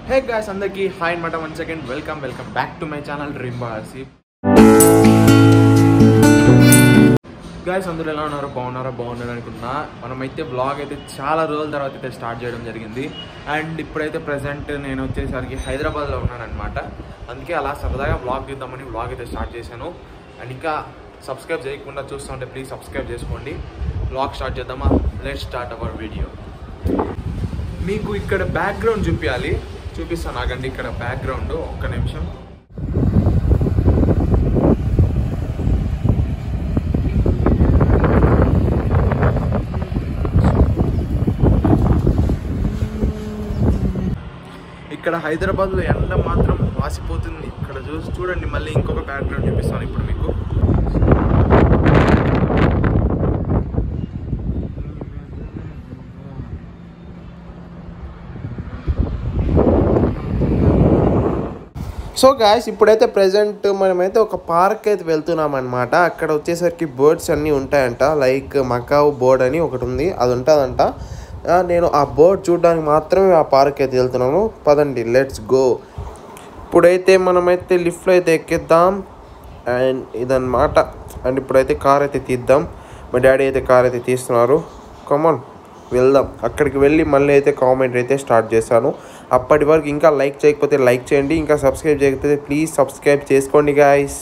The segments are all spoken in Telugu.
హే గాయస్ అందరికి హాయ్ అనమాట one second welcome welcome back to my channel రింబా ఆర్సీ గాయస్ అందరూ ఎలా ఉన్నారో బాగున్నారో బాగున్నారు అనుకున్నా మనమైతే బ్లాగ్ అయితే చాలా రోజుల తర్వాత అయితే స్టార్ట్ చేయడం జరిగింది అండ్ ఇప్పుడైతే ప్రజెంట్ నేను వచ్చేసరికి హైదరాబాద్లో ఉన్నాను అనమాట అందుకే అలా సరదాగా బ్లాగ్ తీద్దామని బ్లాగ్ అయితే స్టార్ట్ చేశాను అండ్ ఇంకా సబ్స్క్రైబ్ చేయకుండా చూస్తుంటే ప్లీజ్ సబ్స్క్రైబ్ చేసుకోండి బ్లాగ్ స్టార్ట్ చేద్దామా లెట్ స్టార్ట్ అవర్ వీడియో మీకు ఇక్కడ బ్యాక్గ్రౌండ్ చూపించాలి చూపిస్తాను నాకండి ఇక్కడ బ్యాక్గ్రౌండ్ ఒక్క నిమిషం ఇక్కడ హైదరాబాద్లో ఎండ మాత్రం వాసిపోతుంది ఇక్కడ చూసి చూడండి మళ్ళీ ఇంకొక బ్యాక్గ్రౌండ్ చూపిస్తాను ఇప్పుడు మీకు సో గాయస్ ఇప్పుడైతే ప్రజెంట్ మనమైతే ఒక పార్క్ అయితే వెళ్తున్నాం అనమాట అక్కడ వచ్చేసరికి బర్డ్స్ అన్నీ ఉంటాయంట లైక్ మకావ్ బోర్డ్ అని ఒకటి ఉంది అది ఉంటుందంట ఆ, నేను ఆ బోర్డ్ చూడడానికి మాత్రమే ఆ పార్క్ అయితే వెళ్తున్నాను పదండి లెట్స్ గో ఇప్పుడైతే మనమైతే లిఫ్ట్లో అయితే ఎక్కిద్దాం అండ్ ఇదన్నమాట అండ్ ఇప్పుడైతే కార్ అయితే తీద్దాం మా డాడీ అయితే కార్ అయితే తీస్తున్నారు కమాన్ వెళ్దాం అక్కడికి వెళ్ళి మళ్ళీ అయితే కామెంట్ అయితే స్టార్ట్ చేశాను అప్పటి వరకు ఇంకా లైక్ చేయకపోతే లైక్ చేయండి ఇంకా సబ్స్క్రైబ్ చేయకపోతే ప్లీజ్ సబ్స్క్రైబ్ చేసుకోండి గాయస్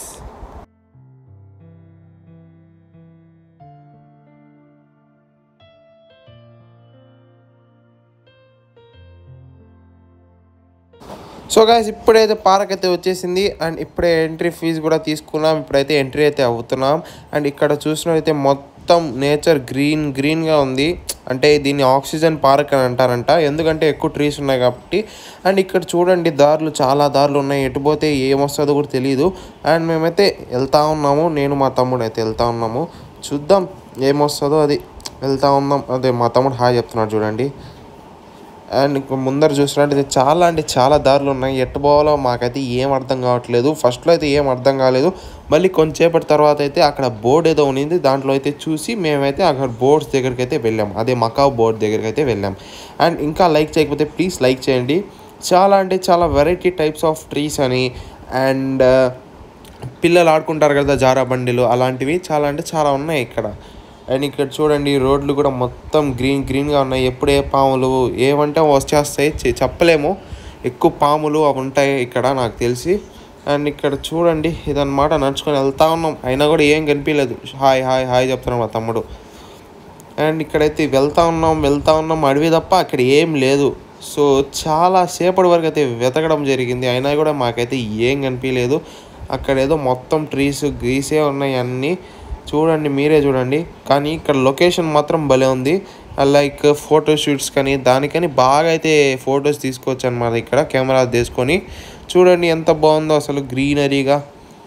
సో గాయస్ ఇప్పుడైతే పార్క్ అయితే వచ్చేసింది అండ్ ఇప్పుడే ఎంట్రీ ఫీజు కూడా తీసుకున్నాం ఇప్పుడైతే ఎంట్రీ అయితే అవుతున్నాం అండ్ ఇక్కడ చూసినట్లయితే మొత్తం నేచర్ గ్రీన్ గ్రీన్గా ఉంది అంటే దీన్ని ఆక్సిజన్ పార్క్ అని అంటారంట ఎందుకంటే ఎక్కువ ట్రీస్ ఉన్నాయి కాబట్టి అండ్ ఇక్కడ చూడండి దారులు చాలా దారులు ఉన్నాయి ఎటు పోతే ఏమొస్తుందో కూడా తెలియదు అండ్ మేమైతే వెళ్తా ఉన్నాము నేను మా తమ్ముడు అయితే వెళ్తా ఉన్నాము చూద్దాం ఏమొస్తుందో అది వెళ్తా ఉన్నాం అదే మా తమ్ముడు హాయ్ చెప్తున్నాడు చూడండి అండ్ ఇంకో ముందర చూసినట్టయితే చాలా అంటే చాలా దారులు ఉన్నాయి ఎట్టు పోవాలో మాకైతే ఏం అర్థం కావట్లేదు ఫస్ట్లో అయితే ఏం అర్థం కాలేదు మళ్ళీ కొంచెంసేపటి తర్వాత అయితే అక్కడ బోర్డు ఏదో ఉన్నింది దాంట్లో అయితే చూసి మేమైతే అక్కడ బోర్డ్స్ దగ్గరికి అయితే వెళ్ళాం అదే మకావ్ బోర్డ్ దగ్గరికి అయితే వెళ్ళాం అండ్ ఇంకా లైక్ చేయకపోతే ప్లీజ్ లైక్ చేయండి చాలా అంటే చాలా వెరైటీ టైప్స్ ఆఫ్ ట్రీస్ అని అండ్ పిల్లలు ఆడుకుంటారు కదా జారా బండిలు అలాంటివి చాలా అంటే చాలా ఉన్నాయి ఇక్కడ అండ్ ఇక్కడ చూడండి రోడ్లు కూడా మొత్తం గ్రీన్ గ్రీన్గా ఉన్నాయి ఎప్పుడు ఏ పాములు ఏమంటే వచ్చేస్తాయి చె- చెప్పలేము ఎక్కువ పాములు అవి ఉంటాయి ఇక్కడ నాకు తెలిసి అండ్ ఇక్కడ చూడండి ఇదన్నమాట నడుచుకొని వెళ్తా ఉన్నాం అయినా కూడా ఏం కనిపించలేదు హాయ్ హాయ్ హాయ్ చెప్తున్నాం మా తమ్ముడు అండ్ ఇక్కడైతే వెళ్తా ఉన్నాం వెళ్తా ఉన్నాం అడవి తప్ప అక్కడ ఏం లేదు సో చాలా సేపటి వరకు అయితే వెతకడం జరిగింది అయినా కూడా మాకైతే ఏం కనిపించలేదు అక్కడ ఏదో మొత్తం ట్రీస్ గ్రీసే ఉన్నాయి అన్నీ చూడండి మీరే చూడండి కానీ ఇక్కడ లొకేషన్ మాత్రం భలే ఉంది లైక్ ఫోటో షూట్స్ కానీ దానికని బాగా అయితే ఫొటోస్ తీసుకోవచ్చు అనమాట ఇక్కడ కెమెరా తీసుకొని చూడండి ఎంత బాగుందో అసలు గ్రీనరీగా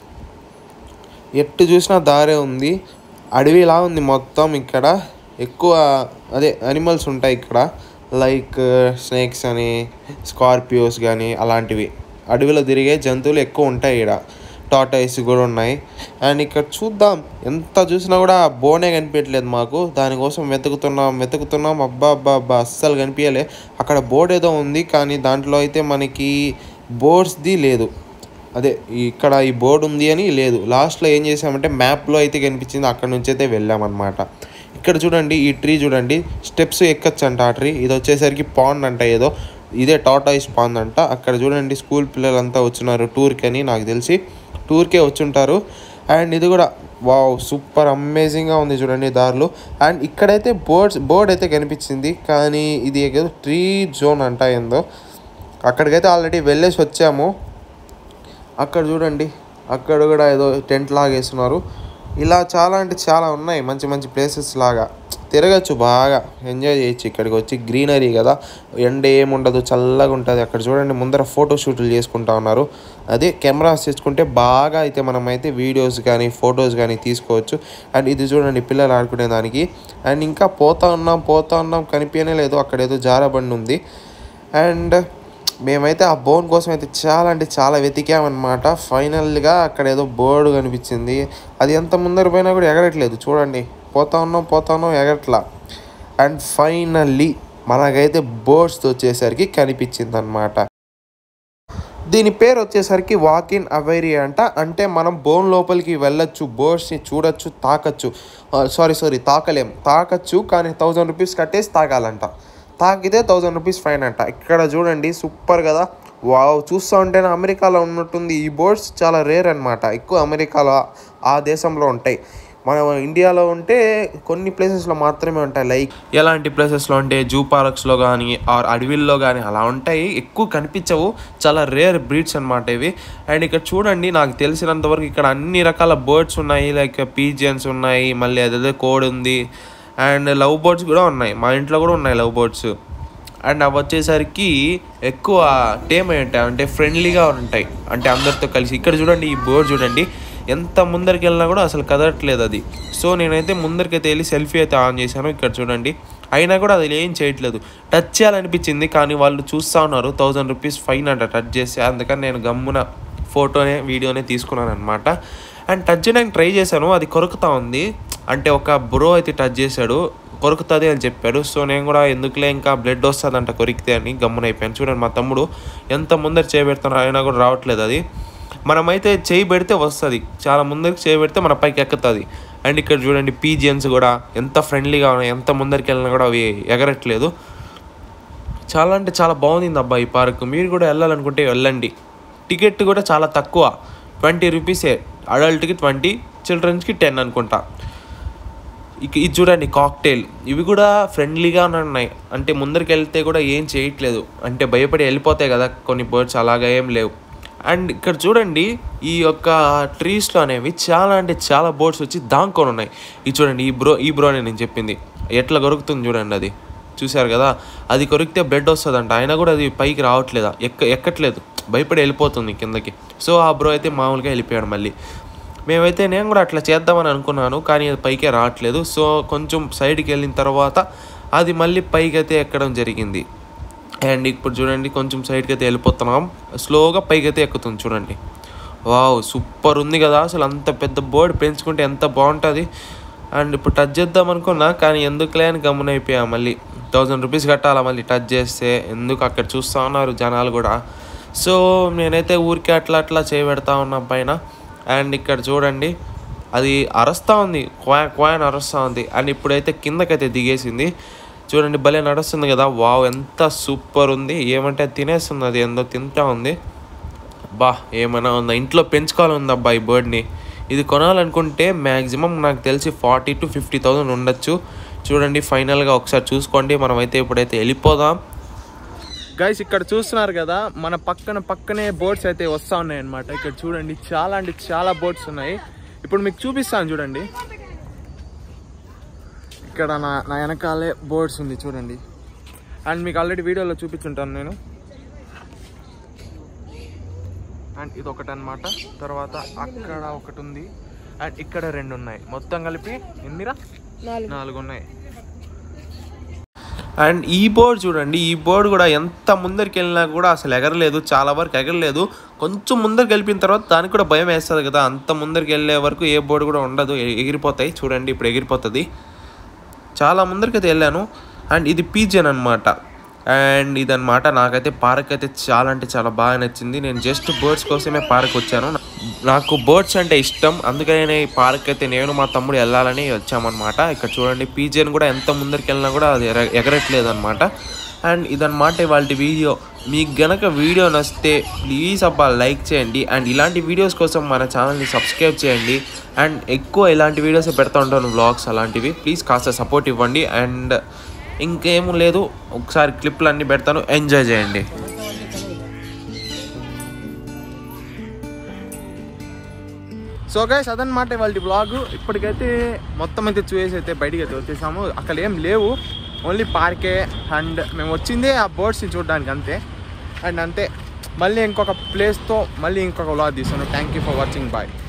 ఎట్టు చూసినా దారే ఉంది అడవిలా ఉంది మొత్తం ఇక్కడ ఎక్కువ అదే అనిమల్స్ ఉంటాయి ఇక్కడ లైక్ స్నేక్స్ అని స్కార్పియోస్ కానీ అలాంటివి అడవిలో తిరిగే జంతువులు ఎక్కువ ఉంటాయి ఇక్కడ టాటాయిస్ కూడా ఉన్నాయి అండ్ ఇక్కడ చూద్దాం ఎంత చూసినా కూడా బోనే కనిపించట్లేదు మాకు దానికోసం వెతుకుతున్నాం వెతుకుతున్నాం అబ్బా అబ్బా అబ్బా అస్సలు కనిపించలే అక్కడ బోర్డ్ ఏదో ఉంది కానీ దాంట్లో అయితే మనకి బోర్డ్స్ది లేదు అదే ఇక్కడ ఈ బోర్డు ఉంది అని లేదు లాస్ట్లో ఏం చేసామంటే మ్యాప్లో అయితే కనిపించింది అక్కడ నుంచి అయితే వెళ్ళామన్నమాట ఇక్కడ చూడండి ఈ ట్రీ చూడండి స్టెప్స్ ఎక్కచ్చు అంట ఆ ట్రీ ఇది వచ్చేసరికి పాండ్ అంట ఏదో ఇదే టాటాయిస్ పాండ్ అంట అక్కడ చూడండి స్కూల్ పిల్లలంతా వచ్చినారు టూర్కి అని నాకు తెలిసి టూర్కే వచ్చుంటారు అండ్ ఇది కూడా వావ్ సూపర్ అమేజింగ్గా ఉంది చూడండి దారులు అండ్ ఇక్కడైతే బోర్డ్స్ బోర్డ్ అయితే కనిపించింది కానీ ఇది ఏదో ట్రీ జోన్ అంట ఏందో అక్కడికైతే ఆల్రెడీ వెళ్ళేసి వచ్చాము అక్కడ చూడండి అక్కడ కూడా ఏదో టెంట్ లాగా వేస్తున్నారు ఇలా చాలా అంటే చాలా ఉన్నాయి మంచి మంచి ప్లేసెస్ లాగా తిరగచ్చు బాగా ఎంజాయ్ చేయొచ్చు ఇక్కడికి వచ్చి గ్రీనరీ కదా ఎండ ఏముండదు చల్లగా ఉంటుంది అక్కడ చూడండి ముందర ఫోటో షూట్లు చేసుకుంటా ఉన్నారు అదే కెమెరాస్ తెచ్చుకుంటే బాగా అయితే మనం అయితే వీడియోస్ కానీ ఫొటోస్ కానీ తీసుకోవచ్చు అండ్ ఇది చూడండి పిల్లలు ఆడుకునే దానికి అండ్ ఇంకా పోతా ఉన్నాం పోతా ఉన్నాం కనిపించనే లేదు అక్కడ ఏదో జారబండి ఉంది అండ్ మేమైతే ఆ బోన్ కోసం అయితే చాలా అంటే చాలా వెతికామన్నమాట ఫైనల్గా అక్కడ ఏదో బోర్డు కనిపించింది అది ఎంత ముందర పోయినా కూడా ఎగరట్లేదు చూడండి పోతా ఉన్నాం పోతా ఉన్నాం ఎగరట్లా అండ్ ఫైనల్లీ మనకైతే బోర్డ్స్ వచ్చేసరికి కనిపించింది అనమాట దీని పేరు వచ్చేసరికి వాక్ ఇన్ అవైరీ అంట అంటే మనం బోన్ లోపలికి వెళ్ళొచ్చు బోర్డ్స్ని చూడొచ్చు తాకచ్చు సారీ సారీ తాకలేం తాకచ్చు కానీ థౌజండ్ రూపీస్ కట్టేసి తాకాలంట తాకితే థౌజండ్ రూపీస్ ఫైన్ అంట ఇక్కడ చూడండి సూపర్ కదా వావ్ చూస్తూ ఉంటేనే అమెరికాలో ఉన్నట్టుంది ఈ బోర్డ్స్ చాలా రేర్ అనమాట ఎక్కువ అమెరికాలో ఆ దేశంలో ఉంటాయి మన ఇండియాలో ఉంటే కొన్ని ప్లేసెస్లో మాత్రమే ఉంటాయి లైక్ ఎలాంటి ప్లేసెస్లో అంటే జూ పార్క్స్లో కానీ ఆర్ అడవిల్లో కానీ అలా ఉంటాయి ఎక్కువ కనిపించవు చాలా రేర్ బ్రీడ్స్ అనమాట ఇవి అండ్ ఇక్కడ చూడండి నాకు తెలిసినంత వరకు ఇక్కడ అన్ని రకాల బర్డ్స్ ఉన్నాయి లైక్ పీజియన్స్ ఉన్నాయి మళ్ళీ అదే కోడ్ ఉంది అండ్ లవ్ బర్డ్స్ కూడా ఉన్నాయి మా ఇంట్లో కూడా ఉన్నాయి లవ్ బర్డ్స్ అండ్ అవి వచ్చేసరికి ఎక్కువ టేమ్ అయి ఉంటాయి అంటే ఫ్రెండ్లీగా ఉంటాయి అంటే అందరితో కలిసి ఇక్కడ చూడండి ఈ బోర్డ్ చూడండి ఎంత ముందరికి వెళ్ళినా కూడా అసలు కదలట్లేదు అది సో నేనైతే ముందరికైతే వెళ్ళి సెల్ఫీ అయితే ఆన్ చేశాను ఇక్కడ చూడండి అయినా కూడా అది ఏం చేయట్లేదు టచ్ చేయాలనిపించింది కానీ వాళ్ళు చూస్తూ ఉన్నారు థౌజండ్ రూపీస్ ఫైన్ అంట టచ్ చేసి అందుకని నేను గమ్మున ఫోటోనే వీడియోనే తీసుకున్నాను అనమాట అండ్ టచ్ చేయడానికి ట్రై చేశాను అది కొరుకుతా ఉంది అంటే ఒక బ్రో అయితే టచ్ చేశాడు కొరుకుతుంది అని చెప్పాడు సో నేను కూడా ఎందుకులే ఇంకా బ్లడ్ వస్తుందంట కొరికితే అని గమ్మునైపోయాను చూడండి మా తమ్ముడు ఎంత ముందర చేయబెడుతున్నా అయినా కూడా రావట్లేదు అది మనమైతే చేయి పెడితే వస్తుంది చాలా ముందరికి చేయి పెడితే మన పైకి ఎక్కుతుంది అండ్ ఇక్కడ చూడండి పీజియన్స్ కూడా ఎంత ఫ్రెండ్లీగా ఉన్నాయి ఎంత ముందరికి వెళ్ళినా కూడా అవి ఎగరట్లేదు చాలా అంటే చాలా బాగుంది అబ్బా ఈ పార్క్ మీరు కూడా వెళ్ళాలనుకుంటే వెళ్ళండి టికెట్ కూడా చాలా తక్కువ ట్వంటీ రూపీసే అడల్ట్కి ట్వంటీ చిల్డ్రన్స్కి టెన్ అనుకుంటా ఇక ఇది చూడండి కాక్టైల్ ఇవి కూడా ఫ్రెండ్లీగా ఉన్నాయి అంటే ముందరికి వెళ్తే కూడా ఏం చేయట్లేదు అంటే భయపడి వెళ్ళిపోతాయి కదా కొన్ని బర్డ్స్ అలాగా ఏం లేవు అండ్ ఇక్కడ చూడండి ఈ యొక్క ట్రీస్లో అనేవి చాలా అంటే చాలా బోర్డ్స్ వచ్చి దాంకొని ఉన్నాయి ఇది చూడండి ఈ బ్రో ఈ బ్రోనే నేను చెప్పింది ఎట్లా కొరుకుతుంది చూడండి అది చూశారు కదా అది కొరికితే బ్లడ్ వస్తుందంట అయినా కూడా అది పైకి రావట్లేదా ఎక్క ఎక్కట్లేదు భయపడి వెళ్ళిపోతుంది కిందకి సో ఆ బ్రో అయితే మామూలుగా వెళ్ళిపోయాడు మళ్ళీ మేమైతే నేను కూడా అట్లా చేద్దామని అనుకున్నాను కానీ అది పైకే రావట్లేదు సో కొంచెం సైడ్కి వెళ్ళిన తర్వాత అది మళ్ళీ పైకి అయితే ఎక్కడం జరిగింది అండ్ ఇప్పుడు చూడండి కొంచెం సైడ్కి అయితే వెళ్ళిపోతున్నాం స్లోగా పైకి అయితే ఎక్కుతుంది చూడండి వావ్ సూపర్ ఉంది కదా అసలు అంత పెద్ద బోర్డు పెంచుకుంటే ఎంత బాగుంటుంది అండ్ ఇప్పుడు టచ్ చేద్దాం అనుకున్నా కానీ ఎందుకులే అని గమ్మునైపోయా మళ్ళీ థౌజండ్ రూపీస్ కట్టాలా మళ్ళీ టచ్ చేస్తే ఎందుకు అక్కడ చూస్తూ ఉన్నారు జనాలు కూడా సో నేనైతే ఊరికే అట్లా అట్లా చేయబెడతా ఉన్నా పైన అండ్ ఇక్కడ చూడండి అది అరస్తూ ఉంది క్వా క్వాన్ అరుస్తూ ఉంది అండ్ ఇప్పుడైతే కిందకైతే దిగేసింది చూడండి భలే నడుస్తుంది కదా వావ్ ఎంత సూపర్ ఉంది ఏమంటే అది తినేస్తుంది అది ఎంతో తింటా ఉంది బా ఏమైనా ఉందా ఇంట్లో పెంచుకోవాలని అబ్బా ఈ బర్డ్ని ఇది కొనాలనుకుంటే మ్యాక్సిమం నాకు తెలిసి ఫార్టీ టు ఫిఫ్టీ థౌసండ్ ఉండొచ్చు చూడండి ఫైనల్గా ఒకసారి చూసుకోండి మనమైతే ఇప్పుడైతే వెళ్ళిపోదాం గైస్ ఇక్కడ చూస్తున్నారు కదా మన పక్కన పక్కనే బోట్స్ అయితే వస్తూ ఉన్నాయి అనమాట ఇక్కడ చూడండి చాలా అంటే చాలా బోట్స్ ఉన్నాయి ఇప్పుడు మీకు చూపిస్తాను చూడండి ఇక్కడ నా నా వెనకాలే బోట్స్ ఉంది చూడండి అండ్ మీకు ఆల్రెడీ వీడియోలో చూపించుంటాను నేను అండ్ ఇది ఒకటి అనమాట తర్వాత అక్కడ ఒకటి ఉంది అండ్ ఇక్కడ రెండు ఉన్నాయి మొత్తం కలిపి ఎన్నిరా నాలుగు ఉన్నాయి అండ్ ఈ బోర్డ్ చూడండి ఈ బోర్డ్ కూడా ఎంత ముందరికి వెళ్ళినా కూడా అసలు ఎగరలేదు చాలా వరకు ఎగరలేదు కొంచెం ముందరికి వెళ్ళిన తర్వాత దానికి కూడా భయం వేస్తుంది కదా అంత ముందరికి వెళ్ళే వరకు ఏ బోర్డు కూడా ఉండదు ఎ- ఎగిరిపోతాయి చూడండి ఇప్పుడు ఎగిరిపోతుంది చాలా ముందరికి అయితే వెళ్ళాను అండ్ ఇది పీజియన్ అనమాట అండ్ ఇదన్నమాట నాకైతే పార్క్ అయితే చాలా అంటే చాలా బాగా నచ్చింది నేను జస్ట్ బర్డ్స్ కోసమే పార్క్ వచ్చాను నాకు బర్డ్స్ అంటే ఇష్టం అందుకనే ఈ పార్క్ అయితే నేను మా తమ్ముడు వెళ్ళాలని వచ్చామన్నమాట ఇక్కడ చూడండి పీజియన్ కూడా ఎంత ముందరికి వెళ్ళినా కూడా అది ఎగ- ఎగరట్లేదు అనమాట అండ్ ఇదన్నమాట ఇవాళ వీడియో మీకు గనక వీడియో నచ్చితే ప్లీజ్ అబ్బా లైక్ చేయండి అండ్ ఇలాంటి వీడియోస్ కోసం మన ఛానల్ని సబ్స్క్రైబ్ చేయండి అండ్ ఎక్కువ ఇలాంటి వీడియోస్ పెడతా ఉంటాను వ్లాగ్స్ అలాంటివి ప్లీజ్ కాస్త సపోర్ట్ ఇవ్వండి అండ్ ఇంకేం లేదు ఒకసారి క్లిప్లు అన్నీ పెడతాను ఎంజాయ్ చేయండి సో గైస్ అదనమాట ఇవాళ బ్లాగ్ ఇప్పటికైతే మొత్తం అయితే చూసేసి అయితే బయటికి అయితే వచ్చేసాము అక్కడ ఏం లేవు ఓన్లీ పార్కే అండ్ మేము వచ్చిందే ఆ బర్డ్స్ని చూడడానికి అంతే అండ్ అంతే మళ్ళీ ఇంకొక ప్లేస్తో మళ్ళీ ఇంకొక వ్లాగ్ తీస్తాను thank you for watching bye